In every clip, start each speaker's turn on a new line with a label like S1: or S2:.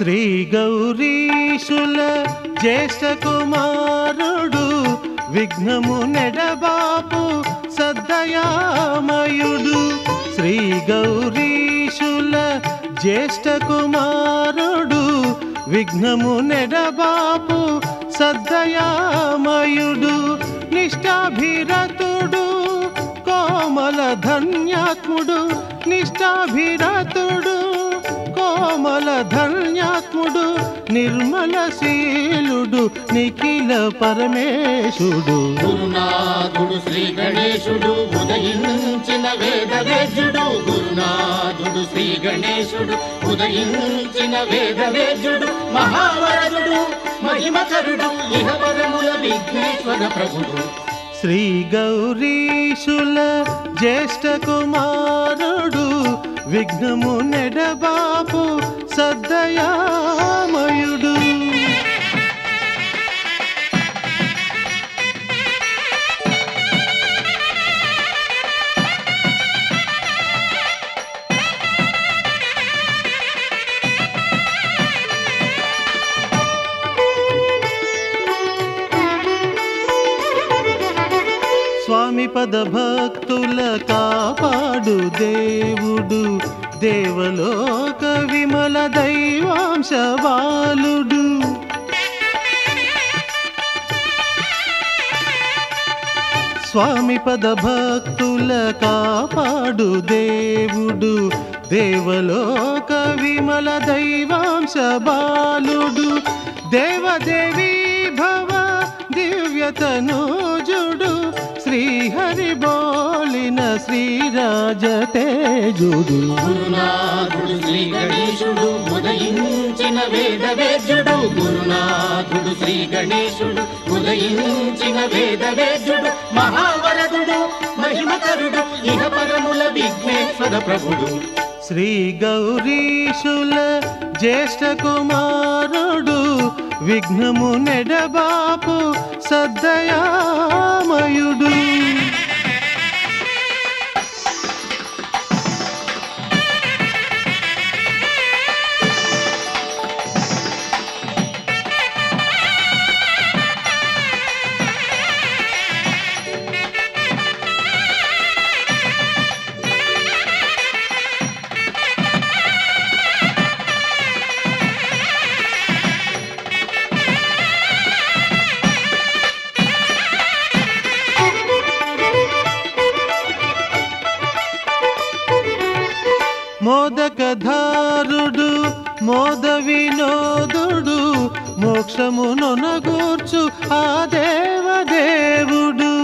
S1: శ్రీ గౌరీశుల జ్యేష్ఠ కుమారుడు విఘ్నము నెడబాపు సద్దయామయుడు శ్రీ గౌరీశుల జ్యేష్ఠ కుమారుడు విఘ్నము నెడబాపు సద్దయామయుడు నిష్ఠాభిరతుడు కోమల ధన్యాత్ముడు నిష్ఠాభిరతుడు కోమల ధన్యాత్ముడు నిర్మల శీలుడు నిఖిల పరమేశుడు
S2: గురునాథుడు శ్రీ గణేశుడు ఉదయించిన వేద వేద్యుడు గురునాథుడు శ్రీ గణేశుడు ఉదయించిన వేద వేద్యుడు మహావరదుడు మహిమకరుడు ఇహవరముల విఘ్నేశ్వర ప్రభుడు
S1: శ్రీ గౌరీశుల జ్యేష్ఠ కుమారుడు విఘ్నము నెడబాపు సద్దయామయుడు స్వామి పద భక్తుల కాపాడు దేవుడు దేవలోక విమల దైవాంశ బాలుడు స్వామి పద భక్తుల కాపాడు దేవుడు దేవలోక విమల దైవాంశ బాలుడు దేవదేవి భవ దివ్యతనూజుడు శ్రీహరి బోలిన శ్రీరాజ తేజుడు
S2: గురునాథుడు శ్రీ గణేశుడు ఉదయించిన వేద వేద్యుడు గురునాథుడు శ్రీ గణేశుడు ఉదయించిన వేద వేద్యుడు మహావరదుడు మహిమకరుడు ఇహ పరముల విఘ్నేశ్వర ప్రభుడు
S1: శ్రీ గౌరీశుల జ్యేష్ఠ కుమారుడు విఘ్నము నెడబాపు సద్దయామయుడు మోదకధారుడు మోద వినోదుడు మోక్షమునొనగూర్చు ఆ దేవదేవుడు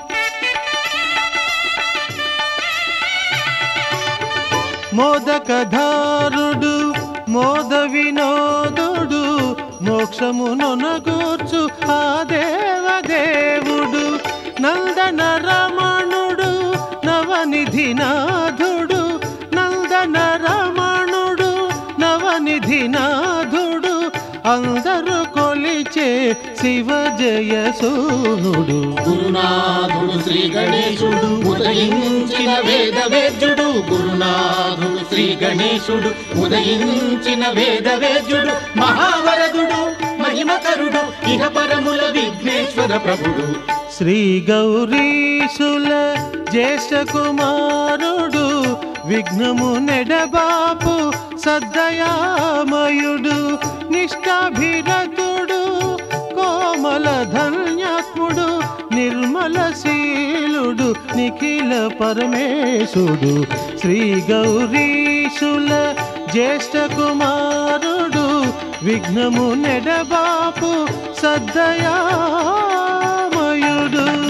S1: మోదకధారుడు మోద వినోదుడు మోక్షమునొనగూర్చు ఆ దేవదేవుడు నందన రమణుడు నవనిధినాథుడు నందన రమణుడు నవనిధినాథుడు అందరూ కొలిచే శివ జయ సూనుడు
S2: గురునాథుడు శ్రీ గణేశుడు ఉదయించిన వేద వేద్యుడు గురునాథుడు శ్రీ గణేశుడు ఉదయించిన వేద వేద్యుడు మహావరదుడు మహిమకరుడు ఇహ పరముల విఘ్నేశ్వర ప్రభుడు
S1: శ్రీ గౌరీశుల జ్యేష్ఠ కుమారుడు విఘ్నము నెడబాపు సద్దయామయుడు నిష్ఠాభిరతుడు కోమల ధన్యాత్ముడు నిర్మల శీలుడు నిఖిల పరమేశుడు శ్రీ గౌరీశుల జ్యేష్ఠ కుమారుడు విఘ్నము నెడబాపు సద్దయామయుడు